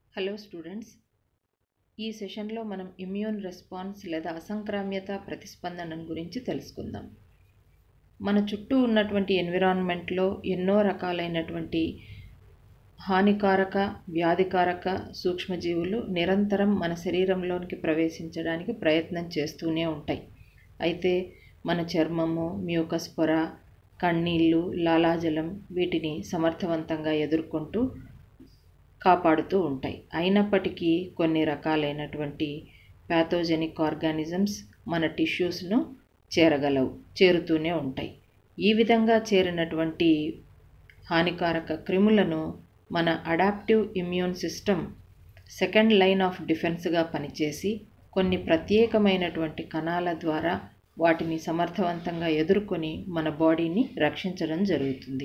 hello students ఈ సెషన్లో మనం ఇమ్యూన్ రెస్పాన్స్ లేదా అసంక్రామ్యత ప్రతిస్పందన గురించి తెలుసుకుందాం మన చుట్టూ ఉన్నటువంటి ఎన్విరాన్మెంట్లో ఎన్నో రకాలైనటువంటి హానికారక వ్యాధికారక సూక్ష్మజీవులు నిరంతరం మన శరీరంలోనికి ప్రవేశించడానికి ప్రయత్నం చేస్తూనే ఉంటాయి అయితే మన చర్మము మ్యూకస్ పొర కన్నీళ్ళు లాలాజలం వీటిని సమర్థవంతంగా ఎదుర్కొంటూ కాపాడుతూ ఉంటాయి అయినప్పటికీ కొన్ని రకాలైనటువంటి ప్యాథోజెనిక్ ఆర్గానిజమ్స్ మన టిష్యూస్ను చేరగలవు చేరుతూనే ఉంటాయి ఈ విధంగా చేరినటువంటి హానికారక క్రిములను మన adaptive immune system second line of డిఫెన్స్గా పనిచేసి కొన్ని ప్రత్యేకమైనటువంటి కణాల ద్వారా వాటిని సమర్థవంతంగా ఎదుర్కొని మన బాడీని రక్షించడం జరుగుతుంది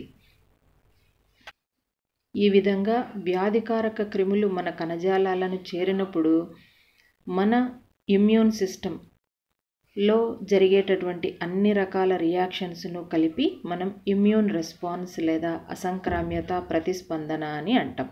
ఈ విధంగా వ్యాధికారక క్రిములు మన కణజాలాలను చేరినప్పుడు మన ఇమ్యూన్ సిస్టంలో జరిగేటటువంటి అన్ని రకాల రియాక్షన్స్ను కలిపి మనం ఇమ్యూన్ రెస్పాన్స్ లేదా అసంక్రామ్యత ప్రతిస్పందన అని అంటాం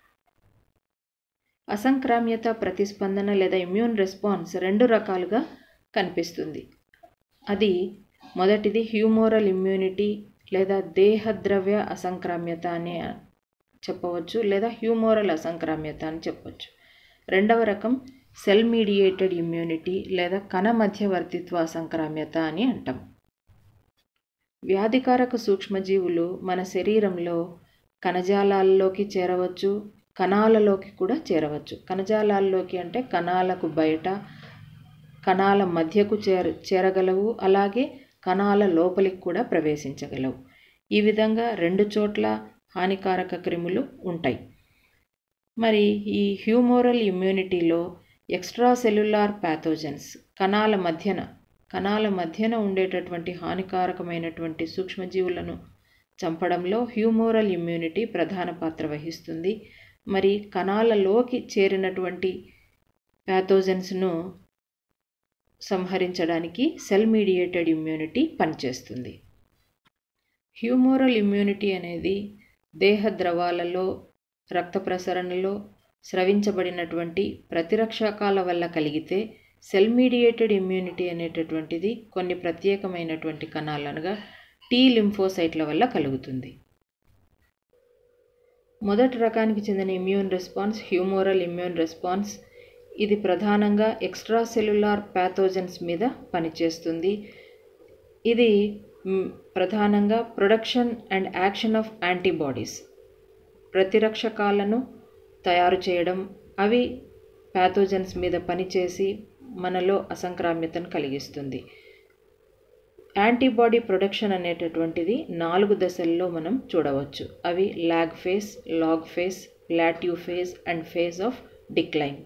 అసంక్రామ్యత ప్రతిస్పందన లేదా ఇమ్యూన్ రెస్పాన్స్ రెండు రకాలుగా కనిపిస్తుంది అది మొదటిది హ్యూమోరల్ ఇమ్యూనిటీ లేదా దేహద్రవ్య అసంక్రామ్యత అని చెప్పవచ్చు లేదా హ్యూమోరల్ అసంక్రామ్యత అని చెప్పవచ్చు రెండవ రకం సెల్ మీడియేటెడ్ ఇమ్యూనిటీ లేదా కణ మధ్యవర్తిత్వ అసంక్రామ్యత అని అంటాం వ్యాధికారక సూక్ష్మజీవులు మన శరీరంలో కణజాలాల్లోకి చేరవచ్చు కణాలలోకి కూడా చేరవచ్చు కణజాలాల్లోకి అంటే కణాలకు బయట కణాల మధ్యకు చేర చేరగలవు అలాగే కణాల లోపలికి కూడా ప్రవేశించగలవు ఈ విధంగా రెండు చోట్ల హానికారక క్రిములు ఉంటాయి మరి ఈ హ్యూమోరల్ ఇమ్యూనిటీలో ఎక్స్ట్రా సెల్యులార్ ప్యాథోజన్స్ కణాల మధ్యన కణాల మధ్యన ఉండేటటువంటి హానికారకమైనటువంటి సూక్ష్మజీవులను చంపడంలో హ్యూమోరల్ ఇమ్యూనిటీ ప్రధాన పాత్ర వహిస్తుంది మరి కణాలలోకి చేరినటువంటి ప్యాథోజన్స్ను సంహరించడానికి సెల్ మీడియేటెడ్ ఇమ్యూనిటీ పనిచేస్తుంది హ్యూమోరల్ ఇమ్యూనిటీ అనేది దేహ ద్రవాలలో రక్త ప్రసరణలో స్రవించబడినటువంటి ప్రతిరక్షకాల వల్ల కలిగితే సెల్ మీడియేటెడ్ ఇమ్యూనిటీ అనేటటువంటిది కొన్ని ప్రత్యేకమైనటువంటి కణాలనగా టీ లింఫోసైట్ల వల్ల కలుగుతుంది మొదటి రకానికి చెందిన immune response humoral immune response ఇది ప్రధానంగా ఎక్స్ట్రా సెల్యులార్ ప్యాథోజన్స్ మీద పనిచేస్తుంది ఇది ప్రధానంగా production and action of antibodies ప్రతిరక్షకాలను తయారు చేయడం అవి ప్యాథోజన్స్ మీద పనిచేసి మనలో అసంక్రామ్యతను కలిగిస్తుంది యాంటీబాడీ ప్రొడక్షన్ అనేటటువంటిది నాలుగు దశల్లో మనం చూడవచ్చు అవి log phase log phase plateau phase and phase of decline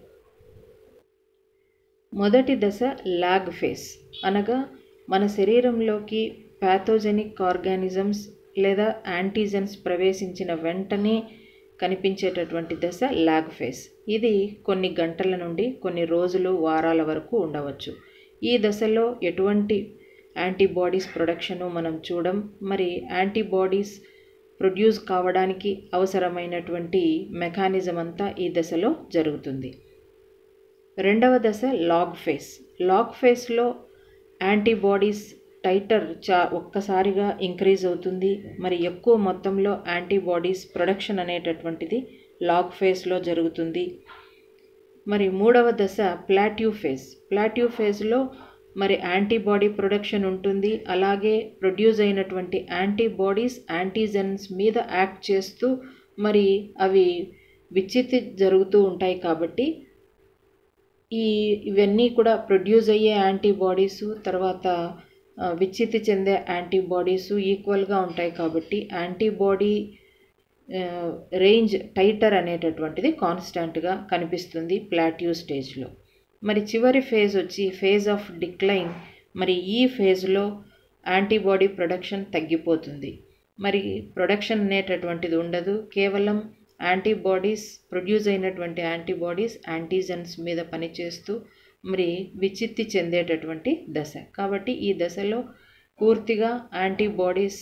మొదటి దశ లాగ్ ఫేస్ అనగా మన శరీరంలోకి ప్యాథోజెనిక్ ఆర్గానిజమ్స్ లేదా యాంటీజన్స్ ప్రవేశించిన వెంటనే కనిపించేటటువంటి దశ లాగ్ ఫేస్ ఇది కొన్ని గంటల నుండి కొన్ని రోజులు వారాల వరకు ఉండవచ్చు ఈ దశలో ఎటువంటి యాంటీబాడీస్ ప్రొడక్షను మనం చూడం మరి యాంటీబాడీస్ ప్రొడ్యూస్ కావడానికి అవసరమైనటువంటి మెకానిజం అంతా ఈ దశలో జరుగుతుంది రెండవ దశ లాగ్ ఫేస్ లాగ్ ఫేస్లో యాంటీబాడీస్ టైటర్ చా ఒక్కసారిగా ఇంక్రీజ్ అవుతుంది మరి ఎక్కువ మొత్తంలో యాంటీబాడీస్ ప్రొడక్షన్ అనేటటువంటిది లాగ్ ఫేజ్లో జరుగుతుంది మరి మూడవ దశ ప్లాట్యూ ఫేజ్ ప్లాట్యూ ఫేజ్లో మరి యాంటీబాడీ ప్రొడక్షన్ ఉంటుంది అలాగే ప్రొడ్యూస్ అయినటువంటి యాంటీబాడీస్ యాంటీజెన్స్ మీద యాక్ట్ చేస్తూ మరి అవి విచ్చిత్తి జరుగుతూ ఉంటాయి కాబట్టి ఈ ఇవన్నీ కూడా ప్రొడ్యూస్ అయ్యే యాంటీబాడీసు తర్వాత విచ్చిత్తి చెందే యాంటీబాడీస్ ఈక్వల్గా ఉంటాయి కాబట్టి యాంటీబాడీ రేంజ్ టైటర్ అనేటటువంటిది కాన్స్టాంట్గా కనిపిస్తుంది ప్లాట్యూ స్టేజ్లో మరి చివరి ఫేజ్ వచ్చి ఫేజ్ ఆఫ్ డిక్లైన్ మరి ఈ ఫేజ్లో యాంటీబాడీ ప్రొడక్షన్ తగ్గిపోతుంది మరి ప్రొడక్షన్ అనేటటువంటిది ఉండదు కేవలం యాంటీబాడీస్ ప్రొడ్యూస్ అయినటువంటి యాంటీబాడీస్ యాంటీజన్స్ మీద పనిచేస్తూ మరి విచ్చిత్తి చెందేటటువంటి దశ కాబట్టి ఈ దశలో పూర్తిగా యాంటీబాడీస్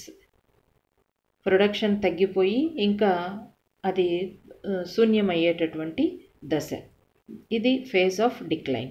ప్రొడక్షన్ తగ్గిపోయి ఇంకా అది శూన్యమయ్యేటటువంటి దశ ఇది phase of decline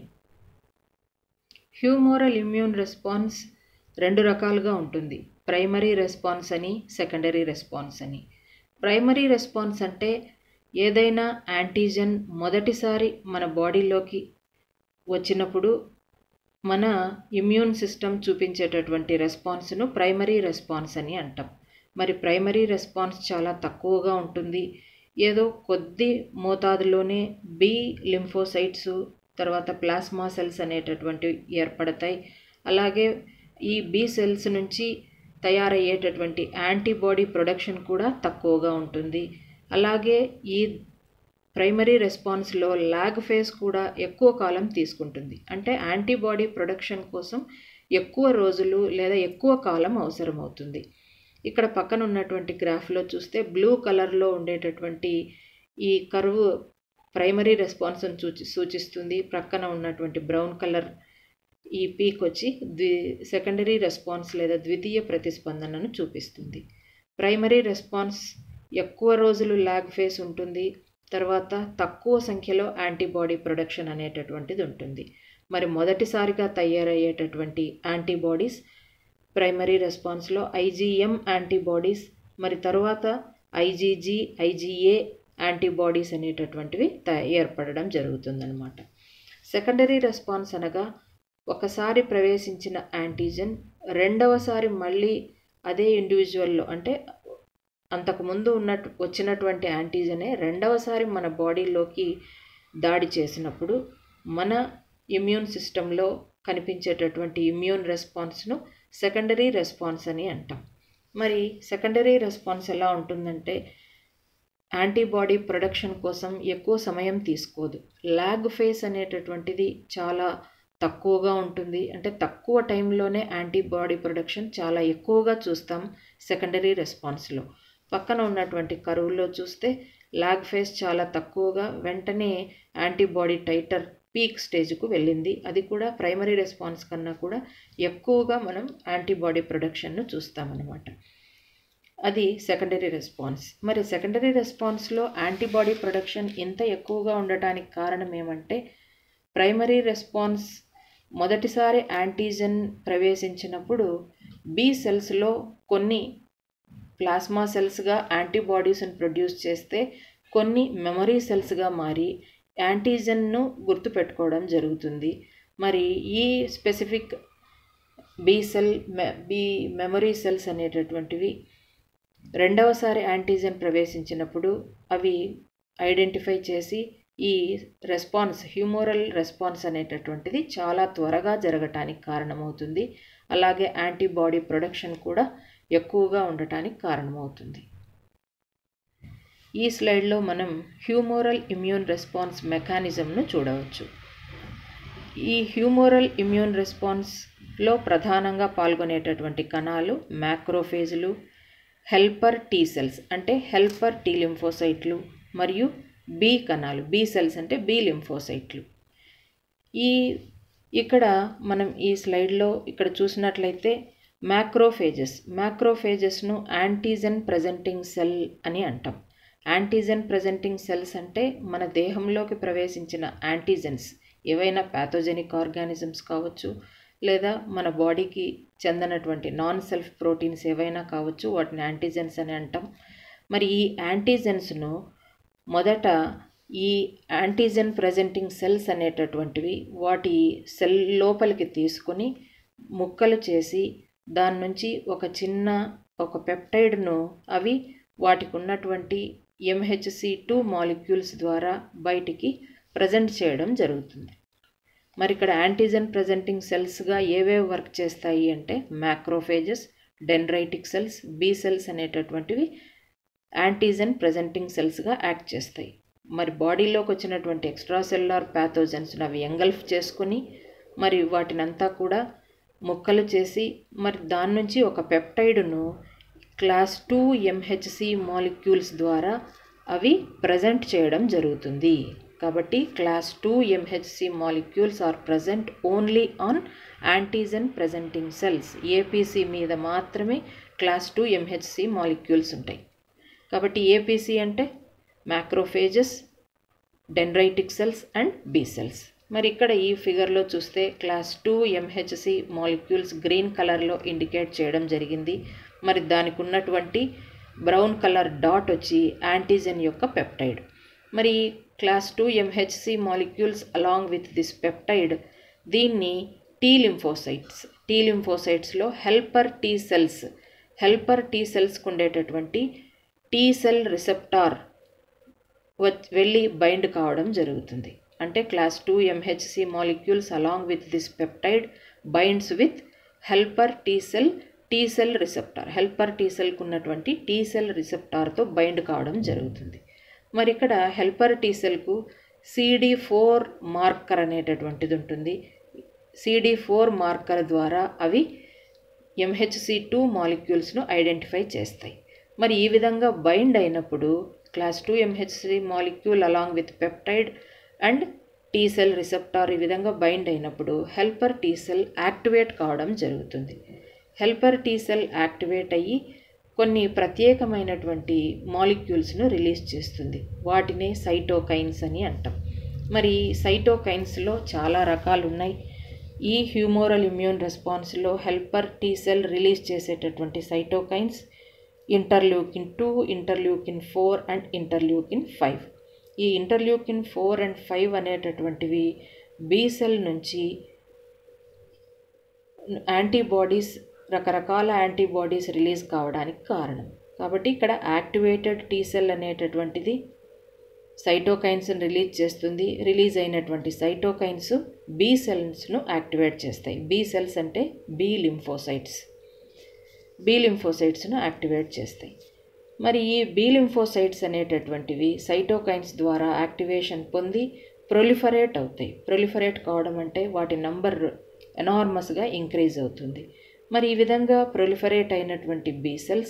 humoral immune response రెండు రకాలుగా ఉంటుంది ప్రైమరీ రెస్పాన్స్ అని సెకండరీ రెస్పాన్స్ అని ప్రైమరీ రెస్పాన్స్ అంటే ఏదైనా యాంటీజెన్ మొదటిసారి మన బాడీలోకి వచ్చినప్పుడు మన ఇమ్యూన్ సిస్టమ్ చూపించేటటువంటి రెస్పాన్స్ను ప్రైమరీ రెస్పాన్స్ అని అంటాం మరి ప్రైమరీ రెస్పాన్స్ చాలా తక్కువగా ఉంటుంది ఏదో కొద్ది మోతాదులోనే బి లింఫోసైట్స్ తర్వాత ప్లాస్మా సెల్స్ అనేటటువంటివి ఏర్పడతాయి అలాగే ఈ బి సెల్స్ నుంచి తయారయ్యేటటువంటి యాంటీబాడీ ప్రొడక్షన్ కూడా తక్కువగా ఉంటుంది అలాగే ఈ ప్రైమరీ రెస్పాన్స్లో ల్యాగ్ ఫేజ్ కూడా ఎక్కువ కాలం తీసుకుంటుంది అంటే యాంటీబాడీ ప్రొడక్షన్ కోసం ఎక్కువ రోజులు లేదా ఎక్కువ కాలం అవసరమవుతుంది ఇక్కడ పక్కన ఉన్నటువంటి గ్రాఫ్లో చూస్తే బ్లూ కలర్లో ఉండేటటువంటి ఈ కర్వ్ ప్రైమరీ రెస్పాన్స్ని సూచి సూచిస్తుంది ప్రక్కన ఉన్నటువంటి బ్రౌన్ కలర్ ఈ పీక్ వచ్చి ద్వి సెకండరీ రెస్పాన్స్ లేదా ద్వితీయ ప్రతిస్పందనను చూపిస్తుంది ప్రైమరీ రెస్పాన్స్ ఎక్కువ రోజులు ల్యాగ్ ఫేస్ ఉంటుంది తర్వాత తక్కువ సంఖ్యలో యాంటీబాడీ ప్రొడక్షన్ అనేటటువంటిది ఉంటుంది మరి మొదటిసారిగా తయారయ్యేటటువంటి యాంటీబాడీస్ ప్రైమరీ రెస్పాన్స్లో ఐజీఎం యాంటీబాడీస్ మరి తర్వాత ఐజీజీ ఐజీఏ యాంటీబాడీస్ అనేటటువంటివి ఏర్పడడం జరుగుతుందన్నమాట సెకండరీ రెస్పాన్స్ అనగా ఒకసారి ప్రవేశించిన యాంటీజెన్ రెండవసారి మళ్ళీ అదే ఇండివిజువల్లో అంటే అంతకుముందు ఉన్నట్టు వచ్చినటువంటి యాంటీజనే రెండవసారి మన బాడీలోకి దాడి చేసినప్పుడు మన ఇమ్యూన్ సిస్టంలో కనిపించేటటువంటి ఇమ్యూన్ రెస్పాన్స్ను సెకండరీ రెస్పాన్స్ అని అంటాం మరి సెకండరీ రెస్పాన్స్ ఎలా ఉంటుందంటే యాంటీబాడీ ప్రొడక్షన్ కోసం ఎక్కువ సమయం తీసుకోదు ల్యాగ్ ఫేస్ అనేటటువంటిది చాలా తక్కువగా ఉంటుంది అంటే తక్కువ టైంలోనే యాంటీబాడీ ప్రొడక్షన్ చాలా ఎక్కువగా చూస్తాం సెకండరీ రెస్పాన్స్లో పక్కన ఉన్నటువంటి కరువులో చూస్తే ల్యాగ్ ఫేస్ చాలా తక్కువగా వెంటనే యాంటీబాడీ టైటర్ పీక్ స్టేజ్కు వెళ్ళింది అది కూడా ప్రైమరీ రెస్పాన్స్ కన్నా కూడా ఎక్కువగా మనం యాంటీబాడీ ప్రొడక్షన్ను చూస్తామన్నమాట అది సెకండరీ రెస్పాన్స్ మరి సెకండరీ రెస్పాన్స్లో యాంటీబాడీ ప్రొడక్షన్ ఇంత ఎక్కువగా ఉండటానికి కారణం ఏమంటే ప్రైమరీ రెస్పాన్స్ మొదటిసారి యాంటీజెన్ ప్రవేశించినప్పుడు బి సెల్స్లో కొన్ని ప్లాస్మా సెల్స్గా యాంటీబాడీస్ని ప్రొడ్యూస్ చేస్తే కొన్ని మెమరీ సెల్స్గా మారి యాంటీజెన్ను గుర్తుపెట్టుకోవడం జరుగుతుంది మరి ఈ specific B cell B memory cells అనేటటువంటివి రెండవసారి యాంటీజెన్ ప్రవేశించినప్పుడు అవి ఐడెంటిఫై చేసి ఈ రెస్పాన్స్ హ్యూమోరల్ రెస్పాన్స్ అనేటటువంటిది చాలా త్వరగా జరగటానికి కారణమవుతుంది అలాగే యాంటీబాడీ ప్రొడక్షన్ కూడా ఎక్కువగా ఉండటానికి కారణమవుతుంది ఈ స్లైడ్లో మనం హ్యూమోరల్ ఇమ్యూన్ రెస్పాన్స్ మెకానిజంను చూడవచ్చు ఈ హ్యూమోరల్ ఇమ్యూన్ రెస్పాన్స్లో ప్రధానంగా పాల్గొనేటటువంటి కణాలు మ్యాక్రోఫేజులు హెల్పర్ టీ సెల్స్ అంటే హెల్పర్ టీ లింఫోసైట్లు మరియు బి కణాలు బి సెల్స్ అంటే బి లింఫోసైట్లు ఈ ఇక్కడ మనం ఈ స్లైడ్లో ఇక్కడ చూసినట్లయితే మ్యాక్రోఫేజెస్ మ్యాక్రోఫేజెస్ను యాంటీజెన్ ప్రజెంటింగ్ సెల్ అని అంటాం యాంటీజెన్ ప్రజెంటింగ్ సెల్స్ అంటే మన దేహంలోకి ప్రవేశించిన యాంటీజెన్స్ ఏవైనా ప్యాథోజెనిక్ ఆర్గానిజమ్స్ కావచ్చు లేదా మన బాడీకి చెందనటువంటి నాన్ సెల్ఫ్ ప్రోటీన్స్ ఏవైనా కావచ్చు వాటిని యాంటీజెన్స్ అని అంటాం మరి ఈ యాంటీజెన్స్ను మొదట ఈ యాంటీజెన్ ప్రజెంటింగ్ సెల్స్ అనేటటువంటివి వాటి సెల్ లోపలికి తీసుకొని ముక్కలు చేసి దాని నుంచి ఒక చిన్న ఒక పెప్టైడ్ను అవి వాటికి ఉన్నటువంటి ఎంహెచ్సి టూ మాలిక్యూల్స్ ద్వారా బయటికి ప్రజెంట్ చేయడం జరుగుతుంది మరి ఇక్కడ యాంటీజెన్ ప్రజెంటింగ్ సెల్స్గా ఏవేవి వర్క్ చేస్తాయి అంటే macrophages dendritic cells B cells అనేటటువంటివి యాంటీజెన్ ప్రజెంటింగ్ సెల్స్గా యాక్ట్ చేస్తాయి మరి బాడీలోకి వచ్చినటువంటి ఎక్స్ట్రా సెల్యులార్ ప్యాథోజన్స్ని అవి ఎంగల్ఫ్ చేసుకుని మరి వాటినంతా కూడా ముక్కలు చేసి మరి దాని నుంచి ఒక పెప్టైడ్ను క్లాస్ టూ ఎంహెచ్సి మాలిక్యూల్స్ ద్వారా అవి ప్రజెంట్ చేయడం జరుగుతుంది కాబట్టి class two MHC molecules are present only on antigen presenting cells APC మీద మాత్రమే క్లాస్ టూ ఎంహెచ్సి మాలిక్యూల్స్ ఉంటాయి కాబట్టి ఏపీసీ అంటే macrophages dendritic cells and B cells మరి ఇక్కడ ఈ ఫిగర్లో చూస్తే class two MHC molecules green కలర్లో ఇండికేట్ చేయడం జరిగింది మరి దానికి ఉన్నటువంటి బ్రౌన్ కలర్ డాట్ వచ్చి యాంటీజెన్ యొక్క పెప్టైడ్ మరి class two MHC molecules along with this peptide దీన్ని టీ లింఫోసైట్స్ టీ లింఫోసైట్స్లో helper T cells helper T సెల్స్కి ఉండేటటువంటి టీ సెల్ రిసెప్టార్ వెళ్ళి బైండ్ కావడం జరుగుతుంది అంటే class two MHC molecules along with this peptide binds with helper T cell T cell receptor helper T సెల్కి ఉన్నటువంటి టీ సెల్ రిసెప్టార్తో బైండ్ కావడం జరుగుతుంది మరి ఇక్కడ హెల్పర్ టీ సెల్కు సిడి ఫోర్ మార్కర్ అనేటటువంటిది ఉంటుంది సిడి ఫోర్ మార్కర్ ద్వారా అవి ఎంహెచ్సి టూ మాలిక్యూల్స్ను ఐడెంటిఫై చేస్తాయి మరి ఈ విధంగా బైండ్ అయినప్పుడు class two MHC molecule along with peptide and T cell receptor ఈ విధంగా బైండ్ అయినప్పుడు హెల్పర్ టీ సెల్ యాక్టివేట్ కావడం జరుగుతుంది హెల్పర్ టీ సెల్ యాక్టివేట్ అయ్యి కొన్ని ప్రత్యేకమైనటువంటి మాలిక్యూల్స్ను రిలీజ్ చేస్తుంది వాటినే సైటోకైన్స్ అని అంటాం మరి సైటోకైన్స్లో చాలా రకాలు ఉన్నాయి ఈ హ్యూమోరల్ ఇమ్యూన్ రెస్పాన్స్లో హెల్పర్ టీ సెల్ రిలీజ్ చేసేటటువంటి cytokines interleukin two interleukin four and interleukin five ఈ ఇంటర్ల్యూకిన్ ఫోర్ అండ్ ఫైవ్ అనేటటువంటివి బీ సెల్ నుంచి యాంటీబాడీస్ రకరకాల యాంటీబాడీస్ రిలీజ్ కావడానికి కారణం కాబట్టి ఇక్కడ యాక్టివేటెడ్ టీ సెల్ అనేటటువంటిది సైటోకైన్స్ని రిలీజ్ చేస్తుంది రిలీజ్ అయినటువంటి సైటోకైన్స్ బీ సెల్స్ను యాక్టివేట్ చేస్తాయి బీ సెల్స్ అంటే బీ లింఫోసైట్స్ బీ లింఫోసైట్స్ను యాక్టివేట్ చేస్తాయి మరి ఈ బీ లింఫోసైట్స్ అనేటటువంటివి సైటోకైన్స్ ద్వారా యాక్టివేషన్ పొంది ప్రొలిఫరేట్ అవుతాయి ప్రొలిఫరేట్ కావడం అంటే వాటి నంబర్ ఎనార్మస్గా ఇంక్రీజ్ అవుతుంది మరి ఈ విధంగా ప్రొలిఫరేట్ అయినటువంటి బీ సెల్స్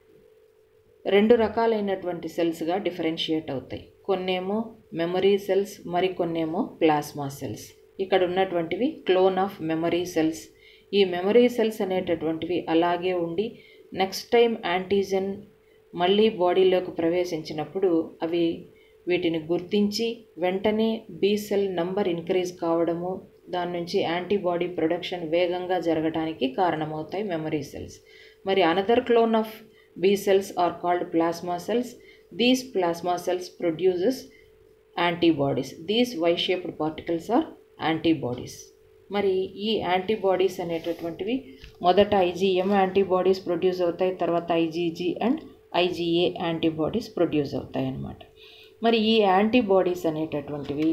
రెండు రకాలైనటువంటి సెల్స్గా డిఫరెన్షియేట్ అవుతాయి కొన్నేమో మెమరీ సెల్స్ మరి కొన్నేమో ప్లాస్మా సెల్స్ ఇక్కడ ఉన్నటువంటివి క్లోన్ ఆఫ్ మెమరీ సెల్స్ ఈ మెమరీ సెల్స్ అనేటటువంటివి అలాగే ఉండి నెక్స్ట్ టైం యాంటీజెన్ మళ్ళీ బాడీలోకి ప్రవేశించినప్పుడు అవి వీటిని గుర్తించి వెంటనే బీ సెల్ నంబర్ ఇంక్రీజ్ కావడము దాని నుంచి యాంటీబాడీ ప్రొడక్షన్ వేగంగా జరగడానికి కారణమవుతాయి మెమరీ సెల్స్ మరి another clone of B cells are called plasma cells these plasma cells produces antibodies these Y shaped particles are antibodies మరి ఈ యాంటీబాడీస్ అనేటటువంటివి మొదట ఐజీఎం యాంటీబాడీస్ ప్రొడ్యూస్ అవుతాయి తర్వాత IgG and IgA antibodies produce అవుతాయి అన్నమాట మరి ఈ యాంటీబాడీస్ అనేటటువంటివి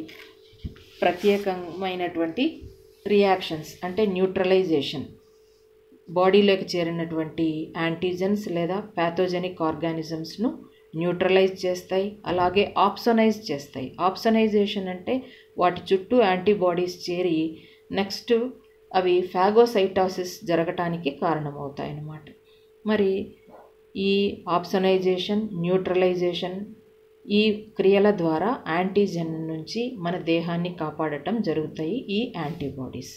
ప్రత్యేకమైనటువంటి రియాక్షన్స్ అంటే న్యూట్రలైజేషన్ బాడీలోకి చేరినటువంటి యాంటీజెన్స్ లేదా ప్యాథోజెనిక్ ఆర్గానిజమ్స్ను న్యూట్రలైజ్ చేస్తాయి అలాగే ఆప్సనైజ్ చేస్తాయి ఆప్సనైజేషన్ అంటే వాటి చుట్టూ యాంటీబాడీస్ చేరి నెక్స్ట్ అవి ఫాగోసైటాసిస్ జరగటానికి కారణమవుతాయి అన్నమాట మరి ఈ ఆప్సనైజేషన్ న్యూట్రలైజేషన్ ఈ క్రియల ద్వారా యాంటీజెన్ నుంచి మన దేహాన్ని కాపాడటం జరుగుతాయి ఈ యాంటీబాడీస్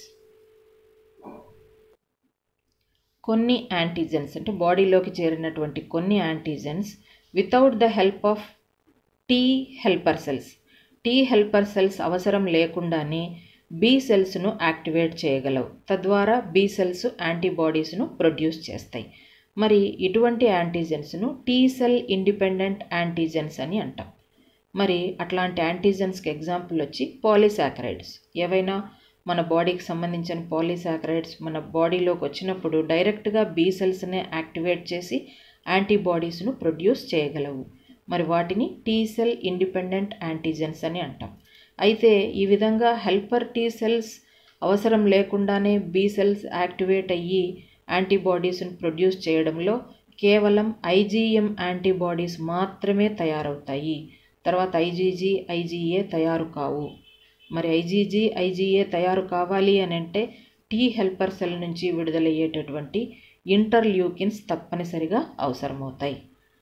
కొన్ని యాంటీజెన్స్ అంటే బాడీలోకి చేరినటువంటి కొన్ని antigens without the help of T helper cells T helper cells అవసరం లేకుండానే బీ సెల్స్ను యాక్టివేట్ చేయగలవు తద్వారా బీ సెల్స్ యాంటీబాడీస్ను ప్రొడ్యూస్ చేస్తాయి మరి ఇటువంటి యాంటీజెన్స్ను టీ సెల్ ఇండిపెండెంట్ యాంటీజెన్స్ అని అంటాం మరి అట్లాంటి యాంటీజెన్స్కి ఎగ్జాంపుల్ వచ్చి పాలిసాకరైడ్స్ ఏవైనా మన బాడీకి సంబంధించిన పాలిసాకరైడ్స్ మన బాడీలోకి వచ్చినప్పుడు డైరెక్ట్గా బీ సెల్స్నే యాక్టివేట్ చేసి యాంటీబాడీస్ను ప్రొడ్యూస్ చేయగలవు మరి వాటిని టీ సెల్ ఇండిపెండెంట్ యాంటీజెన్స్ అని అంటాం అయితే ఈ విధంగా హెల్పర్ టీ సెల్స్ అవసరం లేకుండానే బీ సెల్స్ యాక్టివేట్ అయ్యి యాంటీబాడీస్ను ప్రొడ్యూస్ చేయడంలో కేవలం ఐజీఎం యాంటీబాడీస్ మాత్రమే తయారవుతాయి తర్వాత ఐజీజీ ఐజీఏ తయారు కావు మరి ఐజీజీ ఐజీఏ తయారు కావాలి అని అంటే టీ హెల్పర్ సెల్ నుంచి విడుదలయ్యేటటువంటి ఇంటర్ల్యూకిన్స్ తప్పనిసరిగా అవసరమవుతాయి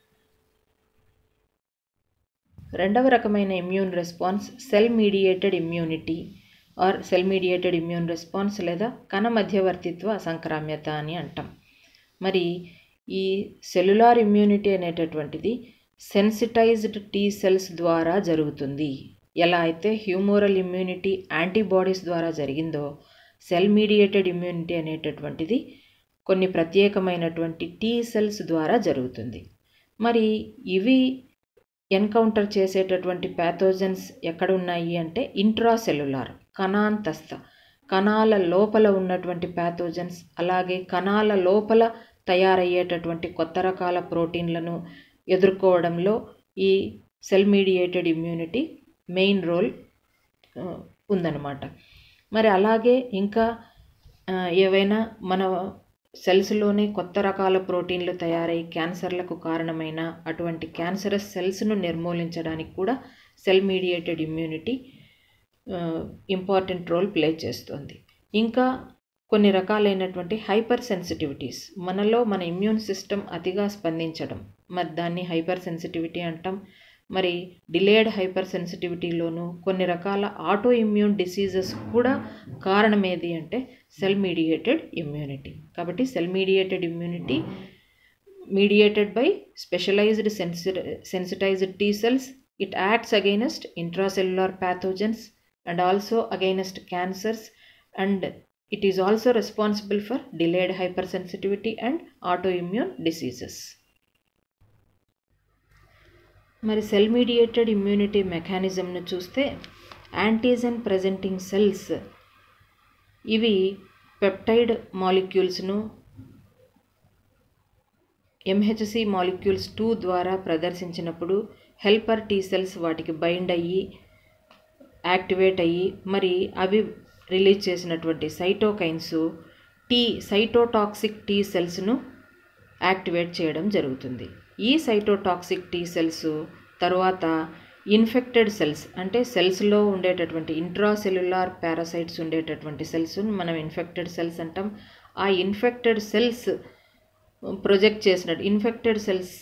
రెండవ రకమైన immune response cell mediated immunity or cell mediated immune response లేదా కణ మధ్యవర్తిత్వ సంక్రామ్యత అని అంటాం మరి ఈ సెల్యులార్ ఇమ్యూనిటీ అనేటటువంటిది సెన్సిటైజ్డ్ టీ సెల్స్ ద్వారా జరుగుతుంది ఎలా అయితే హ్యూమోరల్ ఇమ్యూనిటీ యాంటీబాడీస్ ద్వారా జరిగిందో సెల్ మీడియేటెడ్ ఇమ్యూనిటీ అనేటటువంటిది కొన్ని ప్రత్యేకమైనటువంటి టీ సెల్స్ ద్వారా జరుగుతుంది మరి ఇవి ఎన్కౌంటర్ చేసేటటువంటి ప్యాథోజన్స్ ఎక్కడ ఉన్నాయి అంటే ఇంట్రాసెల్యులార్ కణాంతస్థ కణాల లోపల ఉన్నటువంటి ప్యాథోజన్స్ అలాగే కణాల లోపల తయారయ్యేటటువంటి కొత్త రకాల ప్రోటీన్లను ఎదుర్కోవడంలో ఈ cell mediated immunity main role ఉందన్నమాట మరి అలాగే ఇంకా ఏవైనా మన సెల్స్లోనే కొత్త రకాల ప్రోటీన్లు తయారై క్యాన్సర్లకు కారణమైన అటువంటి క్యాన్సరస్ సెల్స్ను నిర్మూలించడానికి కూడా cell mediated immunity important role play చేస్తుంది ఇంకా కొన్ని రకాలైనటువంటి హైపర్ సెన్సిటివిటీస్ మనలో మన ఇమ్యూన్ సిస్టమ్ అతిగా స్పందించడం మరి దాన్ని హైపర్ సెన్సిటివిటీ అంటాం మరి డిలేడ్ హైపర్ సెన్సిటివిటీలోను కొన్ని రకాల ఆటో ఇమ్యూన్ డిసీజెస్ కూడా కారణం ఏది అంటే సెల్ మీడియేటెడ్ ఇమ్యూనిటీ కాబట్టి cell mediated immunity mediated by specialized sensi sensitized T cells it acts against intracellular pathogens and also against cancers and it is also responsible for delayed hyper sensitivity and auto immune diseases మరి cell mediated immunity మెకానిజంను చూస్తే antigen presenting cells ఇవి peptide మాలిక్యూల్స్ను MHC molecules two ద్వారా ప్రదర్శించినప్పుడు helper T cells వాటికి bind అయ్యి activate అయ్యి మరి అవి రిలీజ్ చేసినటువంటి సైటోకైన్స్ టీ సైటోటాక్సిక్ టీ సెల్స్ను యాక్టివేట్ చేయడం జరుగుతుంది ఈ సైటోటాక్సిక్ టీ సెల్స్ తర్వాత ఇన్ఫెక్టెడ్ సెల్స్ అంటే సెల్స్లో ఉండేటటువంటి ఇంట్రాసెల్యులార్ పారాసైట్స్ ఉండేటటువంటి సెల్స్ మనం ఇన్ఫెక్టెడ్ సెల్స్ అంటాం ఆ ఇన్ఫెక్టెడ్ సెల్స్ ప్రొజెక్ట్ చేసినట్టు infected cells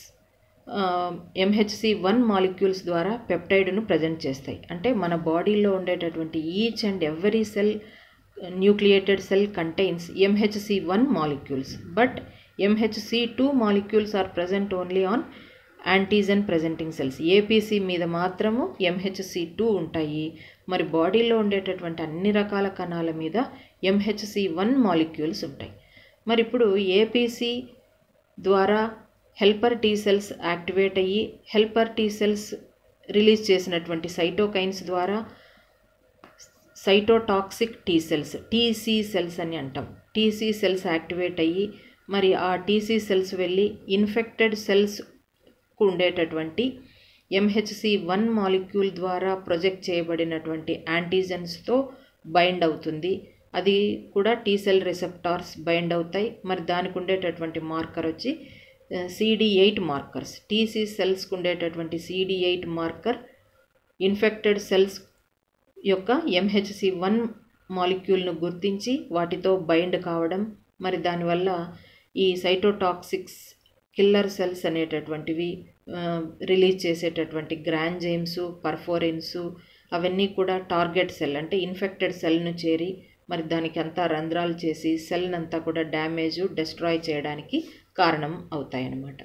MHC one molecules ద్వారా పెప్టైడ్ను ప్రజెంట్ చేస్తాయి అంటే మన బాడీలో ఉండేటటువంటి each and every cell nucleated cell contains MHC one molecules but MHC two molecules are present only on antigen presenting cells APC మీద మాత్రము ఎంహెచ్సి టూ ఉంటాయి మరి బాడీలో ఉండేటటువంటి అన్ని రకాల కణాల మీద ఎంహెచ్సి వన్ మాలిక్యూల్స్ ఉంటాయి మరి ఇప్పుడు ఏపీసీ ద్వారా హెల్పర్ టీ సెల్స్ యాక్టివేట్ అయ్యి హెల్పర్ టీ సెల్స్ రిలీజ్ చేసినటువంటి సైటోకైన్స్ ద్వారా cytotoxic T cells TC cells అని అంటాం టీసీ సెల్స్ యాక్టివేట్ అయ్యి మరి ఆ టీసీ సెల్స్ వెళ్ళి ఇన్ఫెక్టెడ్ సెల్స్కు ఉండేటటువంటి ఎంహెచ్సి వన్ మాలిక్యూల్ ద్వారా ప్రొజెక్ట్ చేయబడినటువంటి యాంటీజెన్స్తో బైండ్ అవుతుంది అది కూడా టీ సెల్ రిసెప్టార్స్ బైండ్ అవుతాయి మరి దానికి ఉండేటటువంటి మార్కర్ వచ్చి సిడి ఎయిట్ మార్కర్స్ టీసీ సెల్స్కి ఉండేటటువంటి CD eight marker infected cells యొక్క ఎంహెచ్సి వన్ మాలిక్యూల్ను గుర్తించి వాటితో బైండ్ కావడం మరి దానివల్ల ఈ సైటోటాక్సిక్స్ కిల్లర్ సెల్స్ అనేటటువంటివి రిలీజ్ చేసేటటువంటి గ్రాంజైమ్స్ పర్ఫోరిన్స్ అవన్నీ కూడా టార్గెట్ సెల్ అంటే ఇన్ఫెక్టెడ్ సెల్ను చేరి మరి దానికి అంతా రంధ్రాలు చేసి సెల్ని అంతా కూడా డ్యామేజ్ డెస్ట్రాయ్ చేయడానికి కారణం అవుతాయన్నమాట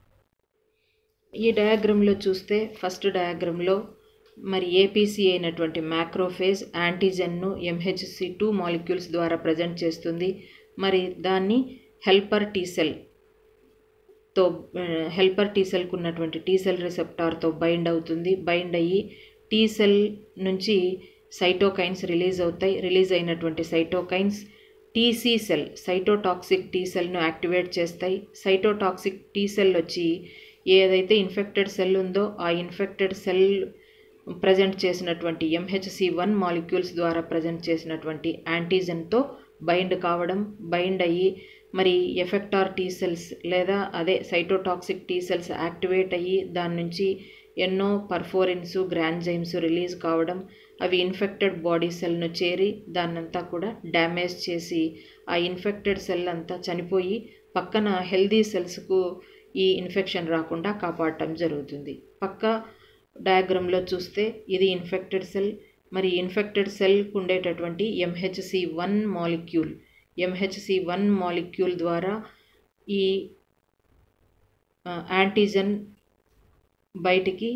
ఈ డయాగ్రామ్లో చూస్తే ఫస్ట్ డయాగ్రామ్లో మరి ఏపీసీ అయినటువంటి మ్యాక్రోఫేజ్ యాంటీజెన్ను ఎంహెచ్సి టూ మాలిక్యూల్స్ ద్వారా ప్రజెంట్ చేస్తుంది మరి దాన్ని హెల్పర్ టీసెల్ తో హెల్పర్ టీసెల్కు ఉన్నటువంటి టీసెల్ రిసెప్టార్తో బైండ్ అవుతుంది బైండ్ అయ్యి టీసెల్ నుంచి సైటోకైన్స్ రిలీజ్ అవుతాయి రిలీజ్ అయినటువంటి cytokines TC cell cytotoxic T సెల్ను యాక్టివేట్ చేస్తాయి సైటోటాక్సిక్ టీ సెల్ వచ్చి ఏదైతే ఇన్ఫెక్టెడ్ సెల్ ఉందో ఆ ఇన్ఫెక్టెడ్ సెల్ ప్రజెంట్ చేసినటువంటి ఎంహెచ్సి వన్ మాలిక్యూల్స్ ద్వారా ప్రజెంట్ చేసినటువంటి యాంటీజెన్తో బైండ్ కావడం బైండ్ అయ్యి మరి ఎఫెక్టార్ టీ సెల్స్ లేదా అదే సైటోటాక్సిక్ టీ సెల్స్ యాక్టివేట్ అయ్యి దాని నుంచి ఎన్నో పర్ఫోరిన్స్ గ్రాంజైమ్స్ రిలీజ్ కావడం అవి ఇన్ఫెక్టెడ్ బాడీ సెల్ను చేరి దాన్నంతా కూడా డ్యామేజ్ చేసి ఆ ఇన్ఫెక్టెడ్ సెల్ అంతా చనిపోయి పక్కన హెల్దీ సెల్స్కు ఈ ఇన్ఫెక్షన్ రాకుండా కాపాడటం జరుగుతుంది పక్క డయాగ్రామ్లో చూస్తే ఇది ఇన్ఫెక్టెడ్ సెల్ మరి ఇన్ఫెక్టెడ్ సెల్కు ఉండేటటువంటి MHC one molecule MHC one molecule ద్వారా ఈ యాంటీజన్ బయటికి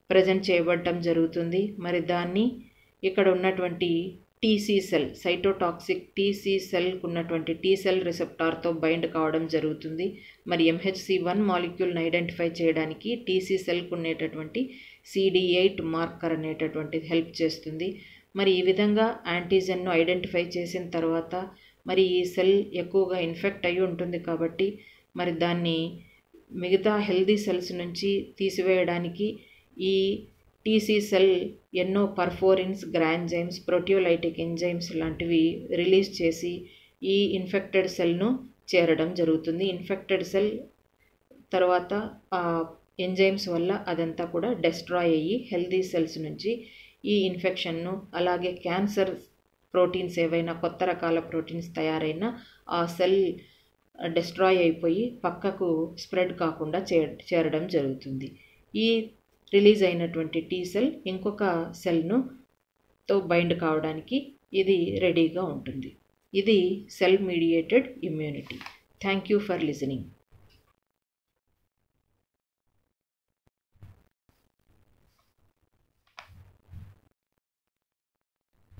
ప్రజెంట్ చేయబడటం జరుగుతుంది మరి దాన్ని ఇక్కడ ఉన్నటువంటి టీసీ సెల్ సైటోటాక్సిక్ టీసీ సెల్కు ఉన్నటువంటి టీ సెల్ రిసెప్టార్తో బైండ్ కావడం జరుగుతుంది మరి ఎంహెచ్సి వన్ మాలిక్యూల్ని ఐడెంటిఫై చేయడానికి టీసీ సెల్కు ఉండేటటువంటి సిడి ఎయిట్ మార్కర్ అనేటటువంటిది హెల్ప్ చేస్తుంది మరి ఈ విధంగా యాంటీజెన్ను ఐడెంటిఫై చేసిన తర్వాత మరి ఈ సెల్ ఎక్కువగా ఇన్ఫెక్ట్ అయి ఉంటుంది కాబట్టి మరి దాన్ని మిగతా హెల్దీ సెల్స్ నుంచి తీసివేయడానికి ఈ టీసీ సెల్ ఎన్నో పర్ఫోరిన్స్ గ్రాంజైమ్స్ ప్రోటియోలైటిక్ ఎంజైమ్స్ లాంటివి రిలీజ్ చేసి ఈ ఇన్ఫెక్టెడ్ సెల్ను చేరడం జరుగుతుంది ఇన్ఫెక్టెడ్ సెల్ తర్వాత ఆ ఎంజైమ్స్ వల్ల అదంతా కూడా డెస్ట్రాయ్ అయ్యి హెల్దీ సెల్స్ నుంచి ఈ ఇన్ఫెక్షన్ను అలాగే క్యాన్సర్ ప్రోటీన్స్ ఏవైనా కొత్త రకాల ప్రోటీన్స్ తయారైనా ఆ సెల్ డెస్ట్రాయ్ అయిపోయి పక్కకు స్ప్రెడ్ కాకుండా చే చేరడం జరుగుతుంది ఈ రిలీజ్ అయినటువంటి టీ సెల్ ఇంకొక సెల్ను తో బైండ్ కావడానికి ఇది రెడీగా ఉంటుంది ఇది cell mediated immunity thank you for listening